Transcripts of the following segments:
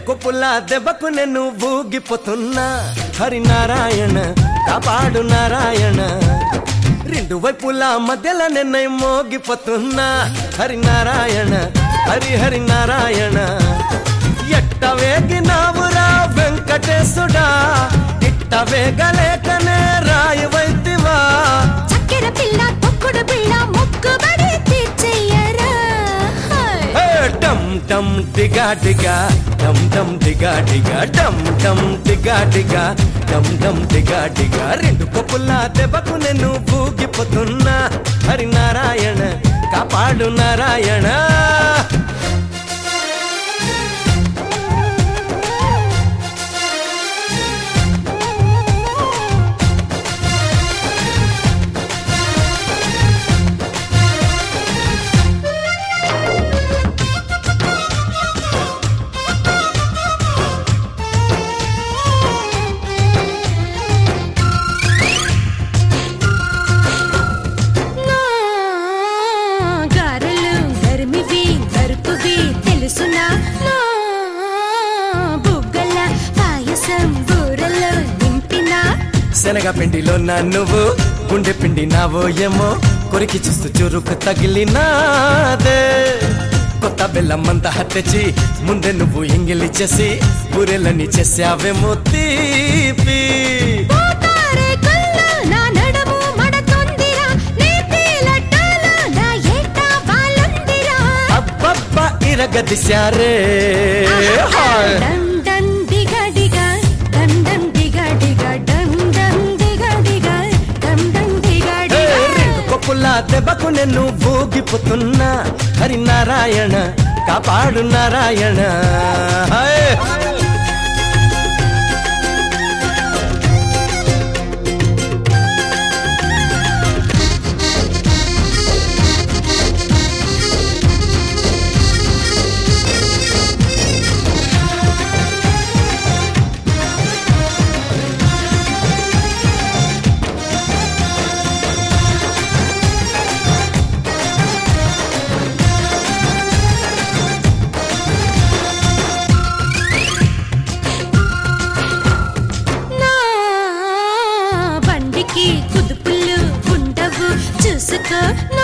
కొప్పుల దెబ్బకు నేను ఊగిపోతున్నా హరినారాయణ కాపాడు నారాయణ రెండు వైపుల మధ్యలో నిన్న మోగిపోతున్నా హరినారాయణ హరి హరి నారాయణ ఎట్ట వేగినావురా వెంకటేశుడా ఇట్ట వేగలేకనే రాయి వైతివా చక్కెర పిల్ల తొక్కుడు పిల్ల మొక్కుబడి తీర్చెయ్యరా హే, డమ్ డమ్ డిగా డిగా డమ్ డమ్ డిగా డిగా డమ్ డమ్ డిగా డిగా డమ్ డమ్ డిగా డిగా రెండు కొప్పుల దెబ్బకు నేను ఊగిపోతున్నా హరి నారాయణ కాపాడు నారాయణ నా గారెలు గరిమివి గరుకువి తెలుసునా నా బుగ్గల పాయసం బూరలు నింపినా శనగ పిండిలో నా నువ్వు గుండె పిండి నావో ఏమో కొరికి చూస్తూ చురుకు తగిలినాదే కొత్త బెల్లం అంతా తెచ్చి ముందే నువ్వు ఎంగిలిచ్చేసి బూరెలని చేసావేమో తీపి పోతారే కళ్ళు నా నడుము మడతొందిరా నేతి లడ్డాలు నా ఏట వాలుందిరా అబ్బబ్బా ఇరగదిశారే హాయ్. డం డం డిగా డిగా డం డం డిగా డిగా డం డం డిగా డిగా డం డం డిగా ఏ, డిగా రెండు కొప్పుల దెబ్బకు నేను ఊగిపోతున్నా హరి నారాయణ కాపాడు నారాయణ హాయ్. నా బండికి కుదుపులు ఉండవు చూసుకో నా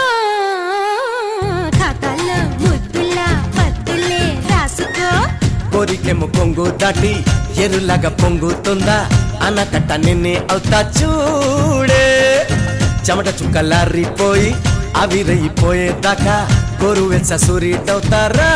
ఖాతాలో ముద్దుల పద్దులే రాసుకో కోరికెము కొంగు దాటి ఎరులాగా పొంగుతుందా అనకట్ట నిన్నే అవుతా చూడే చెమట చుక్కలారిపోయి ఆవిరైపోయేదాకా గోరు వెచ్చ సూర్యుడవుతారా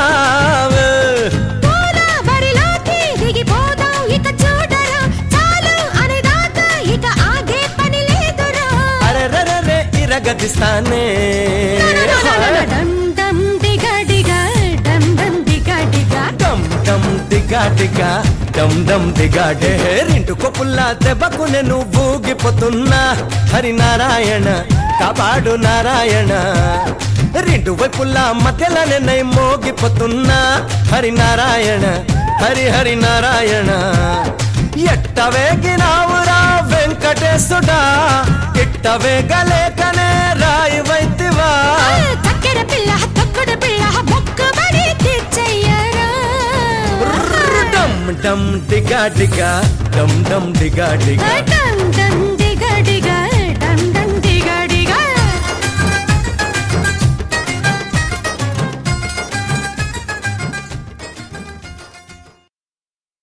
పోదా బరిలోకి దిగిపోదాం ఇక చూడరా చాలు అనేదాకా ఇక ఆగే పని లేదురా అరెరెరెరె ఇరగదిస్తానే డం డం డిగా డిగా డం డం డిగా డిగా డమ్ డమ్ దిగా దిగా డమ్ డమ్ దిగా డే రెండు కొప్పుల దెబ్బకు నేను ఊగిపోతున్నా హరి నారాయణ కాపాడు నారాయణ రెండు వైపుల మధ్యలో నేను మోగిపోతున్నా హరి నారాయణ హరి హరి నారాయణ ఎట్ట వేగినావురా వెంకటేశుడా ఇట్ట వేగలేకనే రాయి వైతివా చక్కెర పిల్ల తొక్కుడు పిల్ల మొక్కుబడి తీర్చెయ్యరా డమ్ డమ్ డిగా డిగా డమ్ డమ్ డిగా డిగా డం